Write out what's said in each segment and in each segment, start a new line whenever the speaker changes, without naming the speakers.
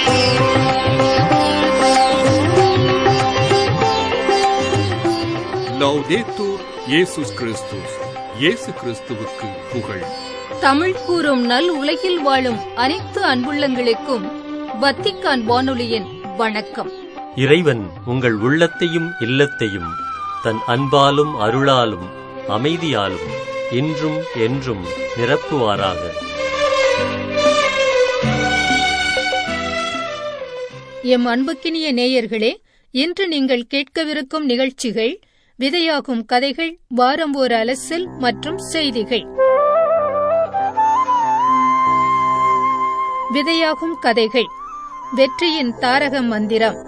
லௌதேத்தூர் இயேசுஸ் கிறிஸ்துஸ் இயேசு கிறிஸ்துவுக்கு புகழ்
தமிழ் கூறும் நல் உலகில் வாழும் அனைத்து அன்புள்ளங்களுக்கும் வத்திக்கான் வானொலியின் வணக்கம்
இறைவன் உங்கள் உள்ளத்தையும் இல்லத்தையும் தன் அன்பாலும் அருளாலும் அமைதியாலும் இன்றும் என்றும் நிரப்புவாராக
எம் அன்புக்கினிய நேயர்களே இன்று நீங்கள் கேட்கவிருக்கும் நிகழ்ச்சிகள் விதையாகும் கதைகள் வாரம் ஒரு அலசல் மற்றும் செய்திகள் விதையாகும் கதைகள் வெற்றியின் தாரக மந்திரம்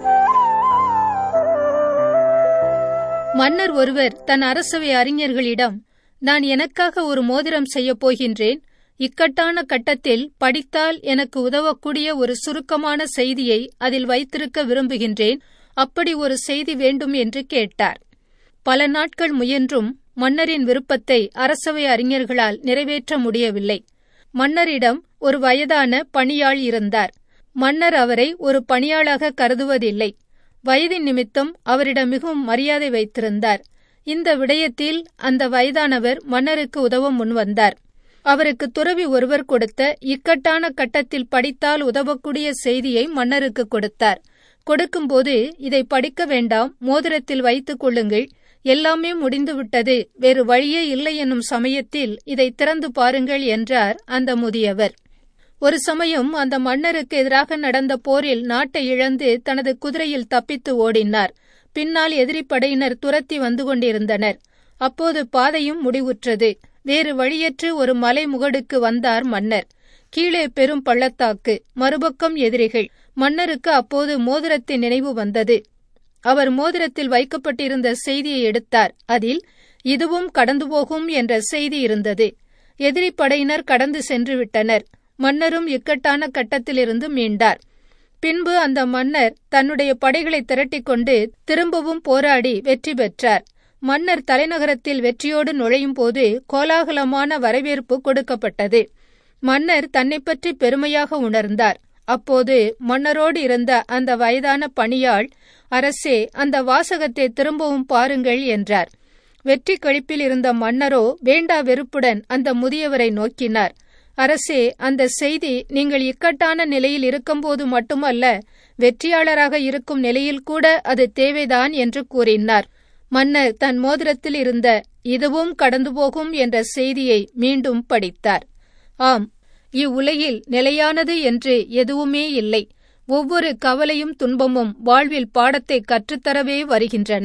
மன்னர் ஒருவர் தன் அரசவை அறிஞர்களிடம் நான் எனக்காக ஒரு மோதிரம் செய்யப் போகின்றேன் இக்கட்டான கட்டத்தில் படித்தால் எனக்கு உதவக்கூடிய ஒரு சுருக்கமான செய்தியை அதில் வைத்திருக்க விரும்புகின்றேன் அப்படி ஒரு செய்தி வேண்டும் என்று கேட்டார் பல நாட்கள் முயன்றும் மன்னரின் விருப்பத்தை அரசவை அறிஞர்களால் நிறைவேற்ற முடியவில்லை மன்னரிடம் ஒரு வயதான பணியாள் இருந்தார் மன்னர் அவரை ஒரு பணியாளாக கருதுவதில்லை வயதின் நிமித்தம் அவரிடம் மிகவும் மரியாதை வைத்திருந்தார் இந்த விடயத்தில் அந்த வயதானவர் மன்னருக்கு உதவ முன்வந்தார் அவருக்கு துறவி ஒருவர் கொடுத்த இக்கட்டான கட்டத்தில் படித்தால் உதவக்கூடிய செய்தியை மன்னருக்கு கொடுத்தார் கொடுக்கும்போது இதை படிக்க வேண்டாம் மோதிரத்தில் வைத்துக் கொள்ளுங்கள் எல்லாமே முடிந்துவிட்டது வேறு வழியே இல்லை என்னும் சமயத்தில் இதை திறந்து பாருங்கள் என்றார் அந்த முதியவர் ஒரு சமயம் அந்த மன்னருக்கு எதிராக நடந்த போரில் நாட்டை இழந்து தனது குதிரையில் தப்பித்து ஓடினார் பின்னால் எதிரி படையினர் துரத்தி வந்து கொண்டிருந்தனர் அப்போது பாதையும் முடிவுற்றது வேறு வழியற்று ஒரு மலை முகடுக்கு வந்தார் மன்னர் கீழே பெரும் பள்ளத்தாக்கு மறுபக்கம் எதிரிகள் மன்னருக்கு அப்போது மோதிரத்தின் நினைவு வந்தது அவர் மோதிரத்தில் வைக்கப்பட்டிருந்த செய்தியை எடுத்தார் அதில் இதுவும் கடந்து போகும் என்ற செய்தி இருந்தது எதிரி படையினர் கடந்து சென்று விட்டனர் மன்னரும் இக்கட்டான கட்டத்திலிருந்து மீண்டார் பின்பு அந்த மன்னர் தன்னுடைய படைகளை திரட்டிக்கொண்டு திரும்பவும் போராடி வெற்றி பெற்றார் மன்னர் தலைநகரத்தில் வெற்றியோடு நுழையும் போது கோலாகலமான வரவேற்பு கொடுக்கப்பட்டது மன்னர் தன்னை பற்றி பெருமையாக உணர்ந்தார் அப்போது மன்னரோடு இருந்த அந்த வயதான பணியாள் அரசே அந்த வாசகத்தை திரும்பவும் பாருங்கள் என்றார் வெற்றி கழிப்பில் இருந்த மன்னரோ வேண்டா வெறுப்புடன் அந்த முதியவரை நோக்கினார் அரசே அந்த செய்தி நீங்கள் இக்கட்டான நிலையில் இருக்கும்போது மட்டுமல்ல வெற்றியாளராக இருக்கும் நிலையில் கூட அது தேவைதான் என்று கூறினார் மன்னர் தன் மோதிரத்தில் இருந்த இதுவும் கடந்து போகும் என்ற செய்தியை மீண்டும் படித்தார் ஆம் இவ்வுலகில் நிலையானது என்று எதுவுமே இல்லை ஒவ்வொரு கவலையும் துன்பமும் வாழ்வில் பாடத்தை கற்றுத்தரவே வருகின்றன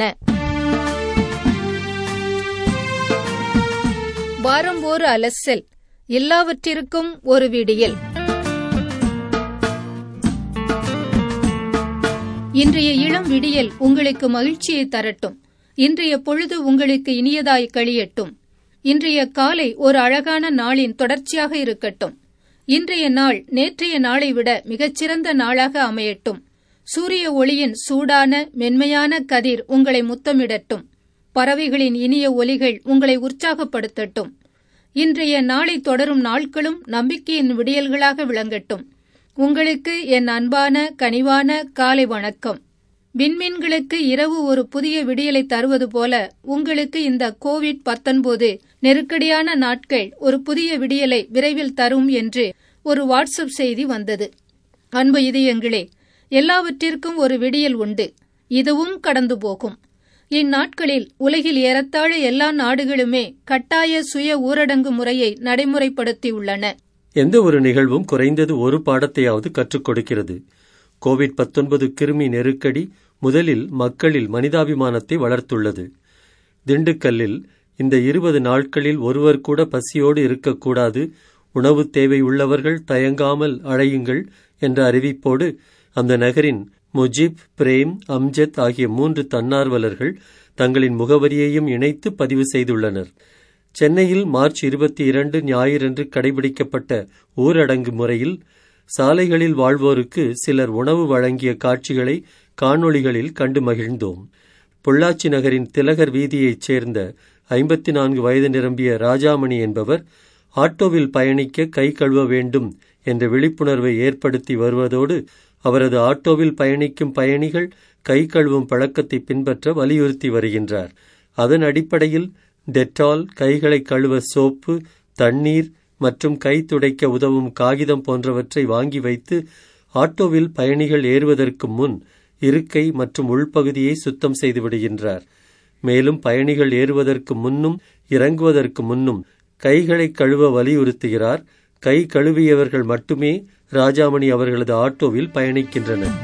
வாரம் ஒரு அலசல் எல்லாவற்றிற்கும் ஒரு விடியல் இன்றைய இளம் விடியல் உங்களுக்கு மகிழ்ச்சியை தரட்டும் இன்றைய பொழுது உங்களுக்கு இனியதாய் கழியட்டும் இன்றைய காலை ஒரு அழகான நாளின் தொடர்ச்சியாக இருக்கட்டும் இன்றைய நாள் நேற்றைய நாளை விட மிகச்சிறந்த நாளாக அமையட்டும் சூரிய ஒளியின் சூடான மென்மையான கதிர் உங்களை முத்தமிடட்டும் பறவைகளின் இனிய ஒலிகள் உங்களை உற்சாகப்படுத்தட்டும் இன்றைய நாளை தொடரும் நாட்களும் நம்பிக்கையின் விடியல்களாக விளங்கட்டும் உங்களுக்கு என் அன்பான கனிவான காலை வணக்கம் விண்மீன்களுக்கு இரவு ஒரு புதிய விடியலை தருவது போல உங்களுக்கு இந்த கோவிட் பத்தொன்பது நெருக்கடியான நாட்கள் ஒரு புதிய விடியலை விரைவில் தரும் என்று ஒரு வாட்ஸ்அப் செய்தி வந்தது அன்பு இதயங்களே எல்லாவற்றிற்கும் ஒரு விடியல் உண்டு இதுவும் கடந்து போகும் இந்நாட்களில் உலகில் ஏறத்தாழ எல்லா நாடுகளுமே கட்டாய சுய ஊரடங்கு முறையை நடைமுறைப்படுத்தியுள்ளன
எந்த ஒரு நிகழ்வும் குறைந்தது ஒரு பாடத்தையாவது கற்றுக் கொடுக்கிறது கோவிட் பத்தொன்பது கிருமி நெருக்கடி முதலில் மக்களில் மனிதாபிமானத்தை வளர்த்துள்ளது திண்டுக்கல்லில் இந்த இருபது நாட்களில் ஒருவர் கூட பசியோடு இருக்கக்கூடாது உணவு தேவை உள்ளவர்கள் தயங்காமல் அழையுங்கள் என்ற அறிவிப்போடு அந்த நகரின் முஜிப் பிரேம் அம்ஜத் ஆகிய மூன்று தன்னார்வலர்கள் தங்களின் முகவரியையும் இணைத்து பதிவு செய்துள்ளனர் சென்னையில் மார்ச் இருபத்தி இரண்டு ஞாயிறன்று கடைபிடிக்கப்பட்ட ஊரடங்கு முறையில் சாலைகளில் வாழ்வோருக்கு சிலர் உணவு வழங்கிய காட்சிகளை காணொளிகளில் கண்டு மகிழ்ந்தோம் பொள்ளாச்சி நகரின் திலகர் வீதியைச் சேர்ந்த ஐம்பத்தி நான்கு வயது நிரம்பிய ராஜாமணி என்பவர் ஆட்டோவில் பயணிக்க கை கழுவ வேண்டும் என்ற விழிப்புணர்வை ஏற்படுத்தி வருவதோடு அவரது ஆட்டோவில் பயணிக்கும் பயணிகள் கை கழுவும் பழக்கத்தை பின்பற்ற வலியுறுத்தி வருகின்றார் அதன் அடிப்படையில் டெட்டால் கைகளை கழுவ சோப்பு தண்ணீர் மற்றும் கை துடைக்க உதவும் காகிதம் போன்றவற்றை வாங்கி வைத்து ஆட்டோவில் பயணிகள் ஏறுவதற்கு முன் இருக்கை மற்றும் உள்பகுதியை சுத்தம் செய்து விடுகின்றார் மேலும் பயணிகள் ஏறுவதற்கு முன்னும் இறங்குவதற்கு முன்னும் கைகளை கழுவ வலியுறுத்துகிறார் கை கழுவியவர்கள் மட்டுமே ராஜாமணி அவர்களது ஆட்டோவில் பயணிக்கின்றனர்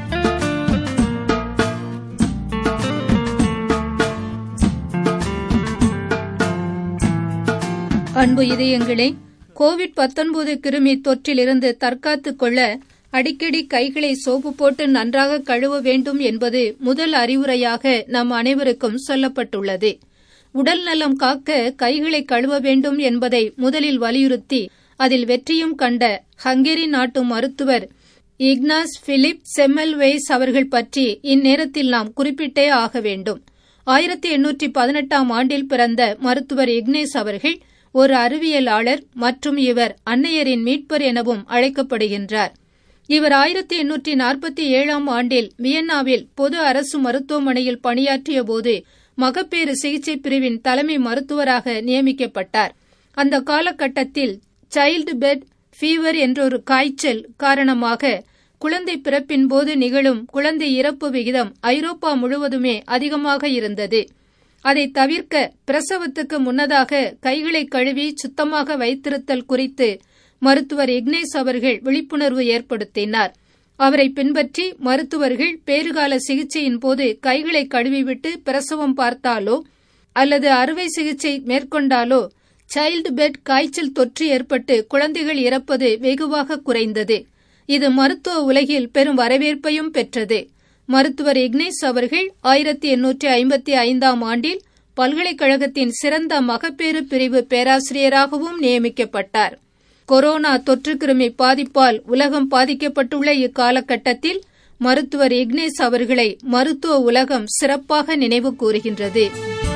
அன்பு இதயங்களே கோவிட் 19 கிருமி தொற்றிலிருந்து தற்காத்துக் கொள்ள அடிக்கடி கைகளை சோப்பு போட்டு நன்றாக கழுவ வேண்டும் என்பது முதல் அறிவுரையாக நம் அனைவருக்கும் சொல்லப்பட்டுள்ளது உடல் நலம் காக்க கைகளை கழுவ வேண்டும் என்பதை முதலில் வலியுறுத்தி அதில் வெற்றியும் கண்ட ஹங்கேரி நாட்டு மருத்துவர் இக்னாஸ் பிலிப் செம்மல்வேஸ் அவர்கள் பற்றி இந்நேரத்தில் நாம் குறிப்பிட்டே ஆக வேண்டும் ஆயிரத்தி எண்ணூற்றி பதினெட்டாம் ஆண்டில் பிறந்த மருத்துவர் இக்னேஸ் அவர்கள் ஒரு அறிவியலாளர் மற்றும் இவர் அன்னையரின் மீட்பர் எனவும் அழைக்கப்படுகின்றார் இவர் ஆயிரத்தி எண்ணூற்றி நாற்பத்தி ஏழாம் ஆண்டில் வியன்னாவில் பொது அரசு மருத்துவமனையில் பணியாற்றிய போது மகப்பேறு சிகிச்சை பிரிவின் தலைமை மருத்துவராக நியமிக்கப்பட்டார் அந்த காலகட்டத்தில் சைல்டு பெட் ஃபீவர் என்றொரு காய்ச்சல் காரணமாக குழந்தை பிறப்பின் போது நிகழும் குழந்தை இறப்பு விகிதம் ஐரோப்பா முழுவதுமே அதிகமாக இருந்தது அதை தவிர்க்க பிரசவத்துக்கு முன்னதாக கைகளை கழுவி சுத்தமாக வைத்திருத்தல் குறித்து மருத்துவர் இக்னேஸ் அவர்கள் விழிப்புணர்வு ஏற்படுத்தினார் அவரை பின்பற்றி மருத்துவர்கள் பேறுகால சிகிச்சையின் போது கைகளை கழுவிவிட்டு பிரசவம் பார்த்தாலோ அல்லது அறுவை சிகிச்சை மேற்கொண்டாலோ சைல்டு பெட் காய்ச்சல் தொற்று ஏற்பட்டு குழந்தைகள் இறப்பது வெகுவாக குறைந்தது இது மருத்துவ உலகில் பெரும் வரவேற்பையும் பெற்றது மருத்துவர் இக்னேஸ் அவர்கள் ஆயிரத்தி எண்ணூற்றி ஐம்பத்தி ஐந்தாம் ஆண்டில் பல்கலைக்கழகத்தின் சிறந்த மகப்பேறு பிரிவு பேராசிரியராகவும் நியமிக்கப்பட்டார் கொரோனா தொற்றுக்கிருமி பாதிப்பால் உலகம் பாதிக்கப்பட்டுள்ள இக்காலகட்டத்தில் மருத்துவர் இக்னேஸ் அவர்களை மருத்துவ உலகம் சிறப்பாக நினைவு கூறுகின்றது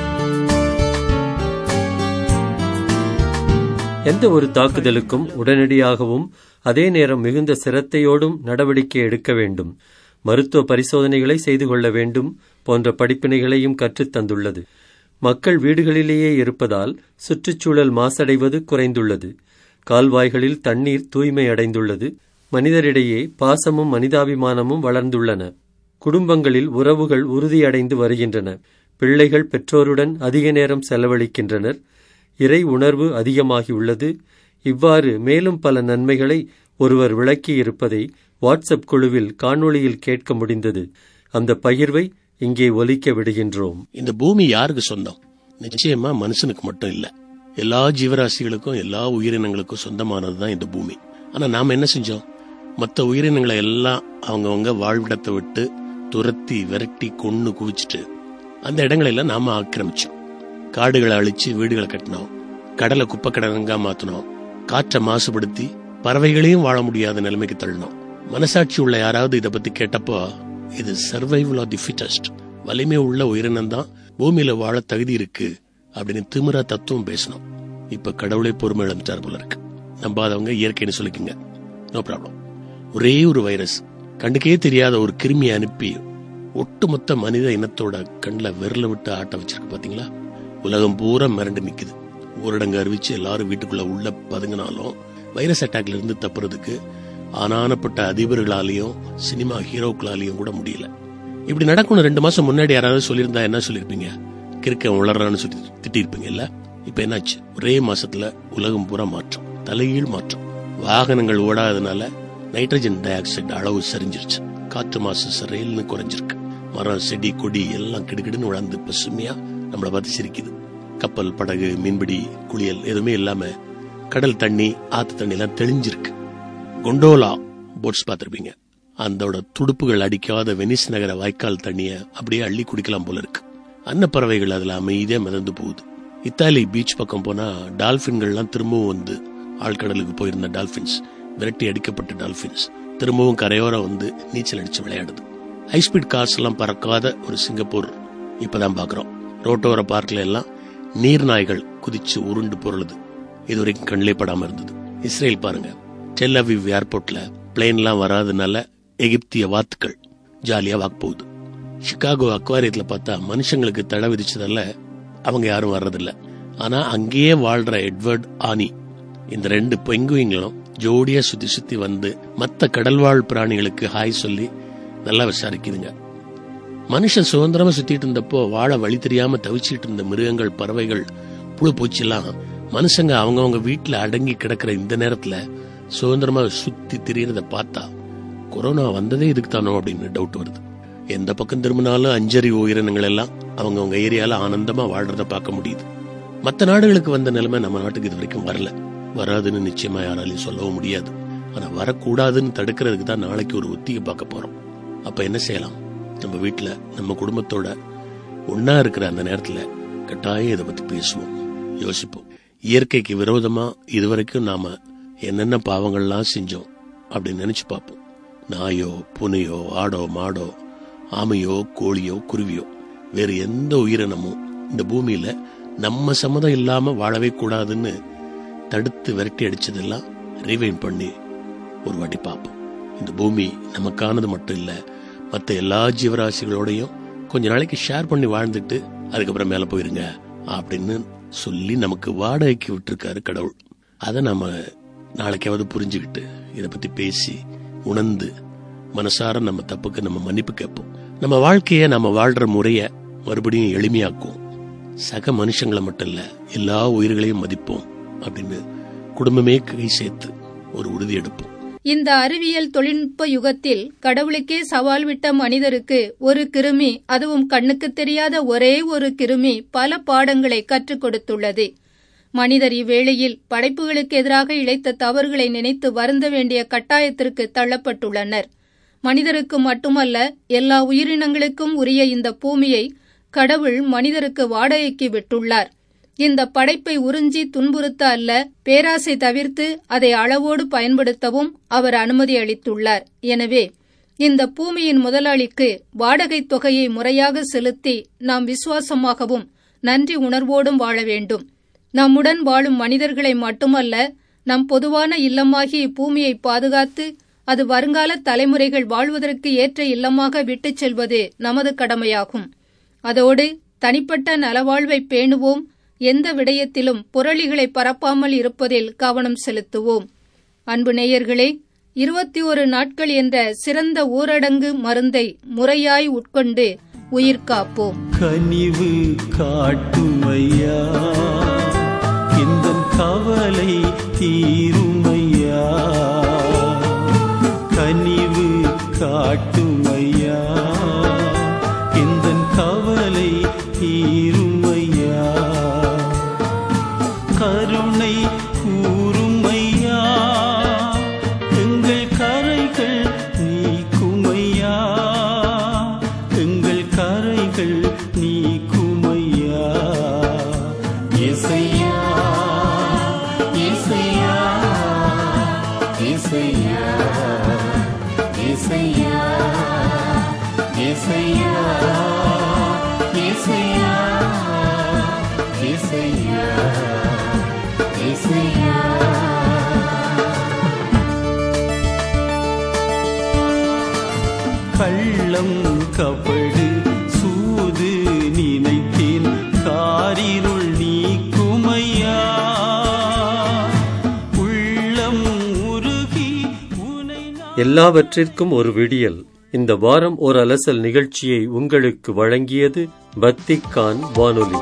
எந்த ஒரு தாக்குதலுக்கும் உடனடியாகவும் அதே நேரம் மிகுந்த சிரத்தையோடும் நடவடிக்கை எடுக்க வேண்டும் மருத்துவ பரிசோதனைகளை செய்து கொள்ள வேண்டும் போன்ற படிப்பினைகளையும் கற்றுத் தந்துள்ளது மக்கள் வீடுகளிலேயே இருப்பதால் சுற்றுச்சூழல் மாசடைவது குறைந்துள்ளது கால்வாய்களில் தண்ணீர் தூய்மை அடைந்துள்ளது மனிதரிடையே பாசமும் மனிதாபிமானமும் வளர்ந்துள்ளன குடும்பங்களில் உறவுகள் உறுதியடைந்து வருகின்றன பிள்ளைகள் பெற்றோருடன் அதிக நேரம் செலவழிக்கின்றனர் இறை உணர்வு அதிகமாகியுள்ளது இவ்வாறு மேலும் பல நன்மைகளை ஒருவர் விளக்கியிருப்பதை வாட்ஸ்அப் குழுவில் காணொளியில் கேட்க முடிந்தது அந்த பகிர்வை இங்கே ஒலிக்க விடுகின்றோம்
இந்த பூமி யாருக்கு சொந்தம் நிச்சயமா மனுஷனுக்கு மட்டும் இல்ல எல்லா ஜீவராசிகளுக்கும் எல்லா உயிரினங்களுக்கும் சொந்தமானதுதான் இந்த பூமி ஆனா நாம என்ன செஞ்சோம் மற்ற உயிரினங்களை எல்லாம் அவங்கவங்க வாழ்விடத்தை விட்டு துரத்தி விரட்டி கொன்னு குவிச்சிட்டு அந்த இடங்களை எல்லாம் நாம ஆக்கிரமிச்சோம் காடுகளை அழிச்சு வீடுகளை கட்டினோம் கடலை குப்பை கடங்கா மாத்தினோம் காற்றை மாசுபடுத்தி பறவைகளையும் வாழ முடியாத நிலைமைக்கு தள்ளினோம் மனசாட்சி உள்ள யாராவது இதை பத்தி கேட்டப்போ இது சர்வைவல் ஆஃப் தி ஃபிட்டஸ்ட் வலிமை உள்ள உயிரினம் தான் பூமியில வாழ தகுதி இருக்கு அப்படின்னு திமிரா தத்துவம் பேசணும் இப்ப கடவுளை பொறுமை இழந்துட்டார் போல இருக்கு நம்பாதவங்க இயற்கைன்னு சொல்லிக்கங்க நோ ப்ராப்ளம் ஒரே ஒரு வைரஸ் கண்டுக்கே தெரியாத ஒரு கிருமியை அனுப்பி ஒட்டுமொத்த மனித இனத்தோட கண்ணில் விரல விட்டு ஆட்ட வச்சிருக்கு பாத்தீங்களா உலகம் பூரா மிரண்டு நிக்குது ஊரடங்கு அறிவிச்சு எல்லாரும் வீட்டுக்குள்ள உள்ள பதுங்கினாலும் வைரஸ் அட்டாக்ல இருந்து தப்புறதுக்கு ஆனானப்பட்ட அதிபர்களாலையும் சினிமா ஹீரோக்களாலையும் கூட முடியல இப்படி நடக்கணும் ரெண்டு மாசம் முன்னாடி யாராவது சொல்லியிருந்தா என்ன சொல்லியிருப்பீங்க கிறுக்க உளறான்னு சொல்லி திட்டிருப்பீங்கல்ல இப்ப என்னாச்சு ஒரே மாசத்துல உலகம் பூரா மாற்றம் தலைகீழ் மாற்றம் வாகனங்கள் ஓடாதனால நைட்ரஜன் டை ஆக்சைடு அளவு சரிஞ்சிருச்சு காற்று மாசு சரையில்னு குறைஞ்சிருக்கு மரம் செடி கொடி எல்லாம் கிடுகிடுன்னு வளர்ந்து பசுமையா நம்மளை பார்த்து சிரிக்குது கப்பல் படகு மீன்பிடி குளியல் எதுவுமே இல்லாம கடல் தண்ணி ஆத்து தண்ணி எல்லாம் தெளிஞ்சிருக்கு கொண்டோலா போட்ஸ் பார்த்திருப்பீங்க அதோட துடுப்புகள் அடிக்காத வெனிஸ் நகர வாய்க்கால் தண்ணிய அப்படியே அள்ளி குடிக்கலாம் போல இருக்கு அன்னப்பறவைகள் அதுல அமைதியா மிதந்து போகுது இத்தாலி பீச் பக்கம் போனா டால்பின்கள்லாம் திரும்பவும் வந்து ஆழ்கடலுக்கு போயிருந்த டால்பின்ஸ் விரட்டி அடிக்கப்பட்ட டால்பின்ஸ் திரும்பவும் கரையோரம் வந்து நீச்சல் அடிச்சு விளையாடுது ஹைஸ்பீட் கார்ஸ் எல்லாம் பறக்காத ஒரு சிங்கப்பூர் இப்பதான் பாக்குறோம் ரோட்டோர பார்க்ல எல்லாம் நீர் நாய்கள் குதிச்சு உருண்டு பொருளுது இது வரைக்கும் கண்ணிலே படாம இருந்தது இஸ்ரேல் பாருங்க டெல்லவிவ் ஏர்போர்ட்ல பிளேன்லாம் வராதனால எகிப்திய வாத்துக்கள் ஜாலியா வாக் போகுது சிகாகோ அக்வாரியத்துல பார்த்தா மனுஷங்களுக்கு தடை விதிச்சதால அவங்க யாரும் வர்றதில்ல ஆனா அங்கேயே வாழ்ற எட்வர்ட் ஆனி இந்த ரெண்டு பெங்குயிங்களும் ஜோடியா சுத்தி சுத்தி வந்து மத்த கடல்வாழ் பிராணிகளுக்கு ஹாய் சொல்லி நல்லா விசாரிக்குதுங்க மனுஷன் சுதந்திரமா சுத்திட்டு இருந்தப்போ வாழ வழி தெரியாம தவிச்சிட்டு இருந்த மிருகங்கள் பறவைகள் புழு பூச்சிலாம் மனுஷங்க அவங்கவங்க வீட்டுல அடங்கி கிடக்கிற இந்த நேரத்துல சுதந்திரமா சுத்தி திரியறத பார்த்தா கொரோனா வந்ததே இதுக்கு தானோ அப்படின்னு டவுட் வருது எந்த பக்கம் திரும்பினாலும் அஞ்சறி உயிரினங்கள் எல்லாம் அவங்கவங்க ஏரியால ஆனந்தமா வாழ்றத பார்க்க முடியுது மத்த நாடுகளுக்கு வந்த நிலைமை நம்ம நாட்டுக்கு இது வரைக்கும் வரல வராதுன்னு நிச்சயமா யாராலையும் சொல்லவும் முடியாது ஆனா வரக்கூடாதுன்னு தடுக்கிறதுக்கு தான் நாளைக்கு ஒரு ஒத்திகை பார்க்க போறோம் அப்ப என்ன செய்யலாம் நம்ம வீட்டுல நம்ம குடும்பத்தோட ஒன்னா இருக்கிற அந்த நேரத்துல கட்டாயம் இதை பத்தி பேசுவோம் யோசிப்போம் இயற்கைக்கு விரோதமா இதுவரைக்கும் நாம என்னென்ன பாவங்கள்லாம் செஞ்சோம் அப்படின்னு நினைச்சு பார்ப்போம் நாயோ புனையோ ஆடோ மாடோ ஆமையோ கோழியோ குருவியோ வேறு எந்த உயிரினமும் இந்த பூமியில நம்ம சம்மதம் இல்லாம வாழவே கூடாதுன்னு தடுத்து விரட்டி அடிச்சதெல்லாம் ரீவைன் பண்ணி ஒரு வாட்டி பார்ப்போம் இந்த பூமி நமக்கானது மட்டும் இல்ல மற்ற எல்லா ஜீவராசிகளோடையும் கொஞ்ச நாளைக்கு ஷேர் பண்ணி வாழ்ந்துட்டு அதுக்கப்புறம் மேல போயிருங்க அப்படின்னு சொல்லி நமக்கு வாடகைக்கு விட்டுருக்காரு கடவுள் அதை நாம நாளைக்காவது புரிஞ்சுக்கிட்டு இதை பத்தி பேசி உணர்ந்து மனசார நம்ம தப்புக்கு நம்ம மன்னிப்பு கேட்போம் நம்ம வாழ்க்கைய நம்ம வாழ்ற முறைய மறுபடியும் எளிமையாக்குவோம் சக மனுஷங்களை மட்டும் இல்ல எல்லா உயிர்களையும் மதிப்போம் அப்படின்னு குடும்பமே கை சேர்த்து ஒரு உறுதி எடுப்போம்
இந்த அறிவியல் தொழில்நுட்ப யுகத்தில் கடவுளுக்கே சவால் விட்ட மனிதருக்கு ஒரு கிருமி அதுவும் கண்ணுக்கு தெரியாத ஒரே ஒரு கிருமி பல பாடங்களை கற்றுக் கொடுத்துள்ளது மனிதர் இவ்வேளையில் படைப்புகளுக்கு எதிராக இழைத்த தவறுகளை நினைத்து வருந்த வேண்டிய கட்டாயத்திற்கு தள்ளப்பட்டுள்ளனர் மனிதருக்கு மட்டுமல்ல எல்லா உயிரினங்களுக்கும் உரிய இந்த பூமியை கடவுள் மனிதருக்கு வாடகைக்கு விட்டுள்ளார் இந்த படைப்பை உறிஞ்சி துன்புறுத்த அல்ல பேராசை தவிர்த்து அதை அளவோடு பயன்படுத்தவும் அவர் அனுமதி அளித்துள்ளார் எனவே இந்த பூமியின் முதலாளிக்கு வாடகை தொகையை முறையாக செலுத்தி நாம் விசுவாசமாகவும் நன்றி உணர்வோடும் வாழ வேண்டும் நம்முடன் வாழும் மனிதர்களை மட்டுமல்ல நம் பொதுவான இல்லமாகிய இப்பூமியை பாதுகாத்து அது வருங்கால தலைமுறைகள் வாழ்வதற்கு ஏற்ற இல்லமாக விட்டுச் செல்வது நமது கடமையாகும் அதோடு தனிப்பட்ட நலவாழ்வை பேணுவோம் எந்த விடயத்திலும் புரளிகளை பரப்பாமல் இருப்பதில் கவனம் செலுத்துவோம் அன்பு நேயர்களே இருபத்தி ஒரு நாட்கள் என்ற சிறந்த ஊரடங்கு மருந்தை முறையாய் உட்கொண்டு உயிர் காப்போம்
கனிவு காட்டுமையா இந்த கவலை தீருமையா கனிவு காட்டுமையா இந்த கவலை தீருமையா கருணை கூறுமையா எங்கள் கரைகள் நீக்குமையா எங்கள் கரைகள் நீக்குமையா இசையா இசையா இசையா இசையா இசையா இசையா இசையா இசையா கள்ளம் கபடு சூது நினைத்தேன் காரிருள் நீக்குமையா உள்ளம் உருகி உனை நான்
எல்லாவற்றிற்கும் ஒரு விடியல் இந்த வாரம் ஒரு அலசல் நிகழ்ச்சியை உங்களுக்கு வழங்கியது பத்திக்கான் வானொலி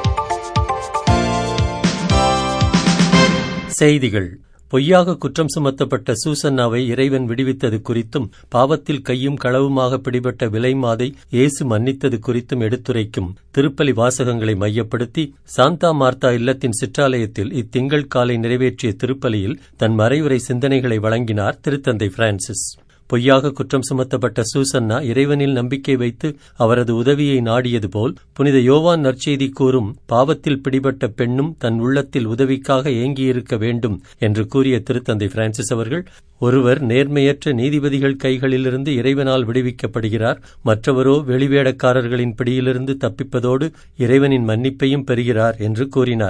செய்திகள் பொய்யாக குற்றம் சுமத்தப்பட்ட சூசன்னாவை இறைவன் விடுவித்தது குறித்தும் பாவத்தில் கையும் களவுமாக பிடிபட்ட விலைமாதை இயேசு மன்னித்தது குறித்தும் எடுத்துரைக்கும் திருப்பலி வாசகங்களை மையப்படுத்தி சாந்தா மார்த்தா இல்லத்தின் சிற்றாலயத்தில் இத்திங்கள் காலை நிறைவேற்றிய திருப்பலியில் தன் மறைவுரை சிந்தனைகளை வழங்கினார் திருத்தந்தை பிரான்சிஸ் பொய்யாக குற்றம் சுமத்தப்பட்ட சூசன்னா இறைவனில் நம்பிக்கை வைத்து அவரது உதவியை நாடியது போல் புனித யோவான் நற்செய்தி கூறும் பாவத்தில் பிடிபட்ட பெண்ணும் தன் உள்ளத்தில் உதவிக்காக ஏங்கியிருக்க வேண்டும் என்று கூறிய திருத்தந்தை பிரான்சிஸ் அவர்கள் ஒருவர் நேர்மையற்ற நீதிபதிகள் கைகளிலிருந்து இறைவனால் விடுவிக்கப்படுகிறார் மற்றவரோ வெளிவேடக்காரர்களின் பிடியிலிருந்து தப்பிப்பதோடு இறைவனின் மன்னிப்பையும் பெறுகிறார் என்று கூறினார்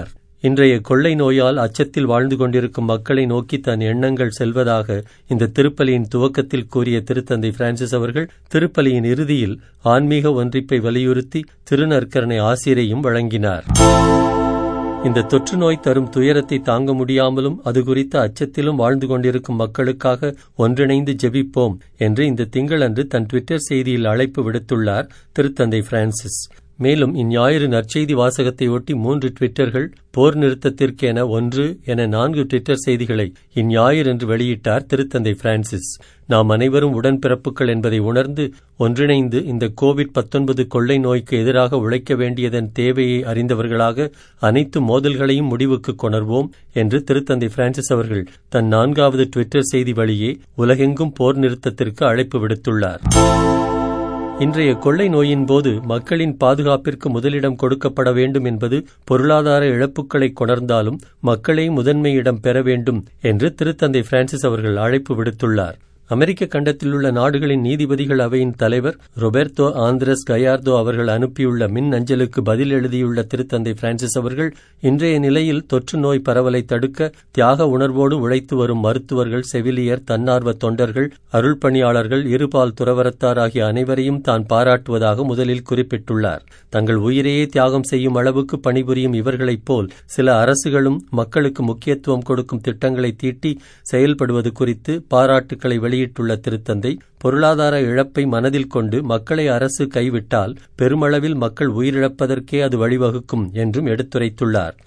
இன்றைய கொள்ளை நோயால் அச்சத்தில் வாழ்ந்து கொண்டிருக்கும் மக்களை நோக்கி தன் எண்ணங்கள் செல்வதாக இந்த திருப்பலியின் துவக்கத்தில் கூறிய திருத்தந்தை பிரான்சிஸ் அவர்கள் திருப்பலியின் இறுதியில் ஆன்மீக ஒன்றிப்பை வலியுறுத்தி திருநற்கரணை ஆசிரியையும் வழங்கினார் இந்த தொற்று நோய் தரும் துயரத்தை தாங்க முடியாமலும் அது குறித்த அச்சத்திலும் வாழ்ந்து கொண்டிருக்கும் மக்களுக்காக ஒன்றிணைந்து ஜெபிப்போம் என்று இந்த திங்களன்று தன் ட்விட்டர் செய்தியில் அழைப்பு விடுத்துள்ளார் திருத்தந்தை பிரான்சிஸ் மேலும் இந்ஞாயிறு நற்செய்தி வாசகத்தை ஒட்டி மூன்று ட்விட்டர்கள் போர் நிறுத்தத்திற்கென ஒன்று என நான்கு ட்விட்டர் செய்திகளை இந்ஞாயிறு என்று வெளியிட்டார் திருத்தந்தை பிரான்சிஸ் நாம் அனைவரும் உடன்பிறப்புகள் என்பதை உணர்ந்து ஒன்றிணைந்து இந்த கோவிட் பத்தொன்பது கொள்ளை நோய்க்கு எதிராக உழைக்க வேண்டியதன் தேவையை அறிந்தவர்களாக அனைத்து மோதல்களையும் முடிவுக்கு கொணர்வோம் என்று திருத்தந்தை பிரான்சிஸ் அவர்கள் தன் நான்காவது ட்விட்டர் செய்தி வழியே உலகெங்கும் போர் நிறுத்தத்திற்கு அழைப்பு விடுத்துள்ளார் இன்றைய கொள்ளை நோயின் போது மக்களின் பாதுகாப்பிற்கு முதலிடம் கொடுக்கப்பட வேண்டும் என்பது பொருளாதார இழப்புகளை கொணர்ந்தாலும் மக்களே முதன்மையிடம் பெற வேண்டும் என்று திருத்தந்தை பிரான்சிஸ் அவர்கள் அழைப்பு விடுத்துள்ளார் அமெரிக்க கண்டத்திலுள்ள நாடுகளின் நீதிபதிகள் அவையின் தலைவர் ரொபெர்டோ ஆந்திரஸ் கயார்தோ அவர்கள் அனுப்பியுள்ள மின் அஞ்சலுக்கு பதில் எழுதியுள்ள திருத்தந்தை பிரான்சிஸ் அவர்கள் இன்றைய நிலையில் தொற்று நோய் பரவலை தடுக்க தியாக உணர்வோடு உழைத்து வரும் மருத்துவர்கள் செவிலியர் தன்னார்வ தொண்டர்கள் அருள் பணியாளர்கள் இருபால் துறவரத்தார் ஆகிய அனைவரையும் தான் பாராட்டுவதாக முதலில் குறிப்பிட்டுள்ளார் தங்கள் உயிரையே தியாகம் செய்யும் அளவுக்கு பணிபுரியும் இவர்களைப் போல் சில அரசுகளும் மக்களுக்கு முக்கியத்துவம் கொடுக்கும் திட்டங்களை தீட்டி செயல்படுவது குறித்து பாராட்டுக்களை வெளியிட்டுள்ள திருத்தந்தை பொருளாதார இழப்பை மனதில் கொண்டு மக்களை அரசு கைவிட்டால் பெருமளவில் மக்கள் உயிரிழப்பதற்கே அது வழிவகுக்கும் என்றும் எடுத்துரைத்துள்ளார்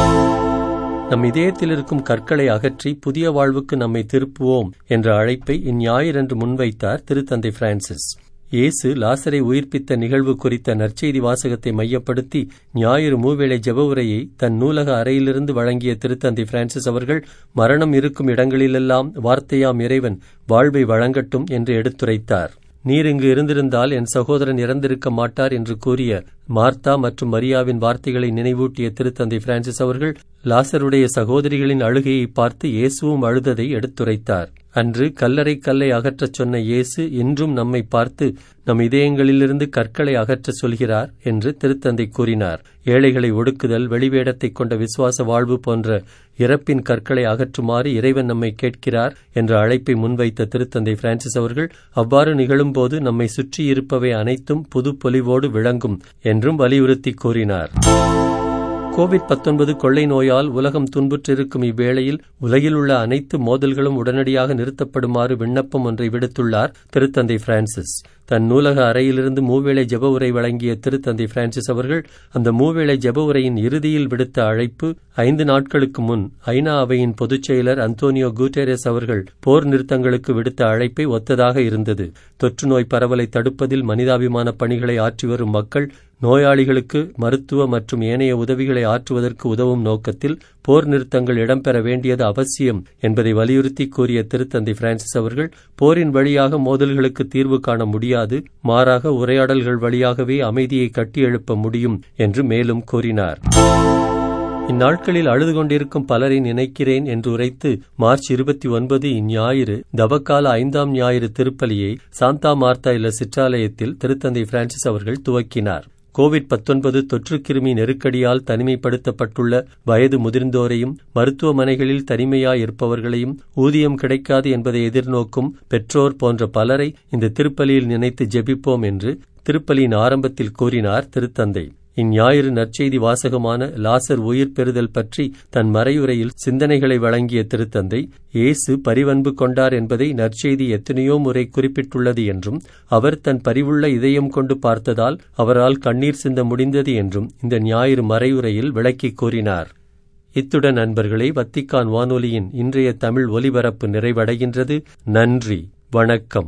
நம் இதயத்தில் இருக்கும் கற்களை அகற்றி புதிய வாழ்வுக்கு நம்மை திருப்புவோம் என்ற அழைப்பை இந்ஞாயிறன்று முன்வைத்தார் திருத்தந்தை பிரான்சிஸ் இயேசு லாசரை உயிர்ப்பித்த நிகழ்வு குறித்த நற்செய்தி வாசகத்தை மையப்படுத்தி ஞாயிறு மூவேளை ஜெப உரையை தன் நூலக அறையிலிருந்து வழங்கிய திருத்தந்தை பிரான்சிஸ் அவர்கள் மரணம் இருக்கும் இடங்களிலெல்லாம் வார்த்தையாம் இறைவன் வாழ்வை வழங்கட்டும் என்று எடுத்துரைத்தார் நீர் இங்கு இருந்திருந்தால் என் சகோதரன் இறந்திருக்க மாட்டார் என்று கூறிய மார்த்தா மற்றும் மரியாவின் வார்த்தைகளை நினைவூட்டிய திருத்தந்தை பிரான்சிஸ் அவர்கள் லாசருடைய சகோதரிகளின் அழுகையை பார்த்து இயேசுவும் அழுததை எடுத்துரைத்தார் அன்று கல்லறை கல்லை அகற்றச் சொன்ன இயேசு இன்றும் நம்மை பார்த்து நம் இதயங்களிலிருந்து கற்களை அகற்றச் சொல்கிறார் என்று திருத்தந்தை கூறினார் ஏழைகளை ஒடுக்குதல் வெளிவேடத்தை கொண்ட விசுவாச வாழ்வு போன்ற இறப்பின் கற்களை அகற்றுமாறு இறைவன் நம்மை கேட்கிறார் என்ற அழைப்பை முன்வைத்த திருத்தந்தை பிரான்சிஸ் அவர்கள் அவ்வாறு நிகழும்போது நம்மை சுற்றியிருப்பவை அனைத்தும் புது பொலிவோடு விளங்கும் என்றும் வலியுறுத்தி கூறினார் கோவிட் பத்தொன்பது கொள்ளை நோயால் உலகம் துன்புற்றிருக்கும் இவ்வேளையில் உலகில் உள்ள அனைத்து மோதல்களும் உடனடியாக நிறுத்தப்படுமாறு விண்ணப்பம் ஒன்றை விடுத்துள்ளார் திருத்தந்தை பிரான்சிஸ் தன் நூலக அறையிலிருந்து மூவேளை ஜெப உரை வழங்கிய திருத்தந்தை பிரான்சிஸ் அவர்கள் அந்த மூவேளை ஜெப உரையின் இறுதியில் விடுத்த அழைப்பு ஐந்து நாட்களுக்கு முன் ஐநா அவையின் பொதுச் செயலர் அந்தோனியோ குட்டேரஸ் அவர்கள் போர் நிறுத்தங்களுக்கு விடுத்த அழைப்பை ஒத்ததாக இருந்தது தொற்று நோய் பரவலை தடுப்பதில் மனிதாபிமான பணிகளை ஆற்றி வரும் மக்கள் நோயாளிகளுக்கு மருத்துவ மற்றும் ஏனைய உதவிகளை ஆற்றுவதற்கு உதவும் நோக்கத்தில் போர் நிறுத்தங்கள் இடம்பெற வேண்டியது அவசியம் என்பதை வலியுறுத்தி கூறிய திருத்தந்தை பிரான்சிஸ் அவர்கள் போரின் வழியாக மோதல்களுக்கு தீர்வு காண முடியாது மாறாக உரையாடல்கள் வழியாகவே அமைதியை கட்டியெழுப்ப முடியும் என்று மேலும் கூறினார் இந்நாட்களில் அழுது கொண்டிருக்கும் பலரை நினைக்கிறேன் என்று உரைத்து மார்ச் இருபத்தி ஒன்பது இந்ஞாயிறு தவக்கால ஐந்தாம் ஞாயிறு திருப்பலியை சாந்தா மார்த்தா இல்ல சிற்றாலயத்தில் திருத்தந்தை பிரான்சிஸ் அவர்கள் துவக்கினார் கோவிட் பத்தொன்பது தொற்றுக்கிருமி நெருக்கடியால் தனிமைப்படுத்தப்பட்டுள்ள வயது முதிர்ந்தோரையும் மருத்துவமனைகளில் தனிமையாய் இருப்பவர்களையும் ஊதியம் கிடைக்காது என்பதை எதிர்நோக்கும் பெற்றோர் போன்ற பலரை இந்த திருப்பலியில் நினைத்து ஜெபிப்போம் என்று திருப்பலியின் ஆரம்பத்தில் கூறினார் திருத்தந்தை இந்ஞாயிறு நற்செய்தி வாசகமான லாசர் உயிர் பெறுதல் பற்றி தன் மறையுரையில் சிந்தனைகளை வழங்கிய திருத்தந்தை இயேசு பரிவன்பு கொண்டார் என்பதை நற்செய்தி எத்தனையோ முறை குறிப்பிட்டுள்ளது என்றும் அவர் தன் பரிவுள்ள இதயம் கொண்டு பார்த்ததால் அவரால் கண்ணீர் சிந்த முடிந்தது என்றும் இந்த ஞாயிறு மறையுரையில் விளக்கி கூறினார் இத்துடன் நண்பர்களே வத்திக்கான் வானொலியின் இன்றைய தமிழ் ஒலிபரப்பு நிறைவடைகின்றது நன்றி வணக்கம்